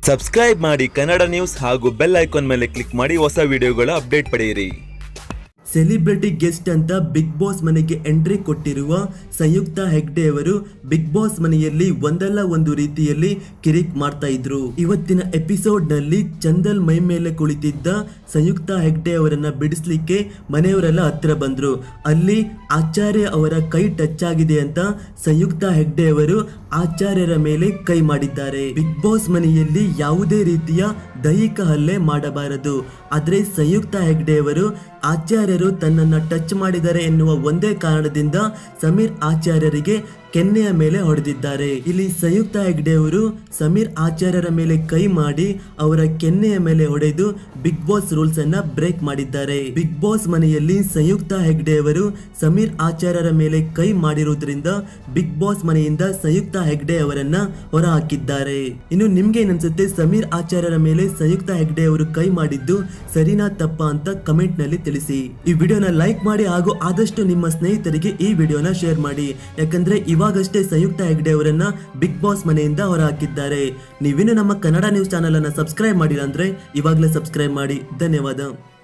subscribe ಮಾಡಿ Kannada news ಹಾಗೂ bell icon ಮೇಲೆ ಕ್ಲಿಕ್ ಮಾಡಿ ಹೊಸ ವಿಡಿಯೋಗಳ ಅಪ್ಡೇಟ್ ಪಡೆಯಿರಿ ಸೆಲಿಬ್ರಿಟಿ ಗೆಸ್ಟ್ ಅಂತ ಬಿಗ್ ಬಾಸ್ ಮನೆಗೆ ಎಂಟ್ರಿ ಕೊಟ್ಟಿರುವ ಸಂಯುಕ್ತ ಹೆಗ್ಡೆ ಅವರು ಬಿಗ್ ಬಾಸ್ ಮನೆಯಲ್ಲಿ ಒಂದಲ್ಲ ಒಂದು ರೀತಿಯಲ್ಲಿ ಕಿರಿಕ್ ಮಾಡ್ತಾ ಇದ್ರು ಇವತ್ತಿನ ಎಪಿಸೋಡ್ ನಲ್ಲಿ ಚಂದಲ್ ಮೈ ಮೇಲೆ ಕುಳಿತಿದ್ದ ಸಂಯುಕ್ತ ಹೆಗ್ಡೆ ಅವರನ್ನ ಬಿಡಿಸ್ಲಿಕ್ಕೆ ಮನೆಯವರೆಲ್ಲ ಹತ್ರ ಬಂದ್ರು ಅಲ್ಲಿ ಆಚಾರ್ಯ ಅವರ ಕೈ ಟಚ್ ಆಗಿದೆ ಅಂತ ಸಂಯುಕ್ತ ಹೆಗ್ಡೆ ಅವರು ಆಚಾರ್ಯರ ಮೇಲೆ ಕೈ ಮಾಡಿದ್ದಾರೆ ಬಿಗ್ ಬಾಸ್ ಮನೆಯಲ್ಲಿ ಯಾವುದೇ ರೀತಿಯ ದೈಹಿಕ ಹಲ್ಲೆ ಮಾಡಬಾರದು ಆದ್ರೆ ಸಂಯುಕ್ತ ಹೆಗ್ಡೆ ಅವರು ಆಚಾರ್ಯರು ತನ್ನನ್ನ ಟಚ್ ಮಾಡಿದ್ದಾರೆ ಎನ್ನುವ ಒಂದೇ ಕಾರಣದಿಂದ ಸಮೀರ್ ಆಚಾರ್ಯರಿಗೆ ಕೆನ್ನೆಯ ಮೇಲೆ ಹೊಡೆದಿದ್ದಾರೆ ಇಲ್ಲಿ ಸಂಯುಕ್ತ ಹೆಗ್ಡೆ ಅವರು ಸಮೀರ್ ಆಚಾರ್ಯರ ಮೇಲೆ ಕೈ ಮಾಡಿ ಅವರ ಕೆನ್ನೆಯ ಮೇಲೆ ಹೊಡೆದು ಬಿಗ್ ಬಾಸ್ ರೂಲ್ಸ್ ಅನ್ನ ಬ್ರೇಕ್ ಮಾಡಿದ್ದಾರೆ ಬಿಗ್ ಬಾಸ್ ಮನೆಯಲ್ಲಿ ಸಂಯುಕ್ತ ಹೆಗ್ಡೆ ಅವರು ಸಮೀರ್ ಆಚಾರ್ಯರ ಮೇಲೆ ಕೈ ಮಾಡಿರುವುದರಿಂದ ಬಿಗ್ ಬಾಸ್ ಮನೆಯಿಂದ ಸಂಯುಕ್ತ ಹೆಗ್ಡೆ ಅವರನ್ನ ಹೊರ ಹಾಕಿದ್ದಾರೆ ಇನ್ನು ನಿಮ್ಗೆ ಏನನ್ಸುತ್ತೆ ಸಮೀರ್ ಆಚಾರ್ಯರ ಮೇಲೆ ಸಂಯುಕ್ತ ಹೆಗ್ಡೆ ಅವರು ಕೈ ಮಾಡಿದ್ದು ಸರಿನಾ ತಪ್ಪಾ ಅಂತ ಕಮೆಂಟ್ ನಲ್ಲಿ ತಿಳಿಸಿ ಈ ವಿಡಿಯೋನ ಲೈಕ್ ಮಾಡಿ ಹಾಗೂ ಆದಷ್ಟು ನಿಮ್ಮ ಸ್ನೇಹಿತರಿಗೆ ಈ ವಿಡಿಯೋನ ಶೇರ್ ಮಾಡಿ ಯಾಕಂದ್ರೆ ಇವಾಗಷ್ಟೇ ಸಂಯುಕ್ತ ಹೆಗ್ಡೆ ಅವರನ್ನ ಬಿಗ್ ಬಾಸ್ ಮನೆಯಿಂದ ಹೊರ ಹಾಕಿದ್ದಾರೆ ನೀವಿನ್ನು ನಮ್ಮ ಕನ್ನಡ ನ್ಯೂಸ್ ಚಾನಲ್ ಅನ್ನ ಸಬ್ಸ್ಕ್ರೈಬ್ ಮಾಡಿಲ್ಲ ಅಂದ್ರೆ ಇವಾಗಲೇ ಸಬ್ಸ್ಕ್ರೈಬ್ ಮಾಡಿ ಧನ್ಯವಾದ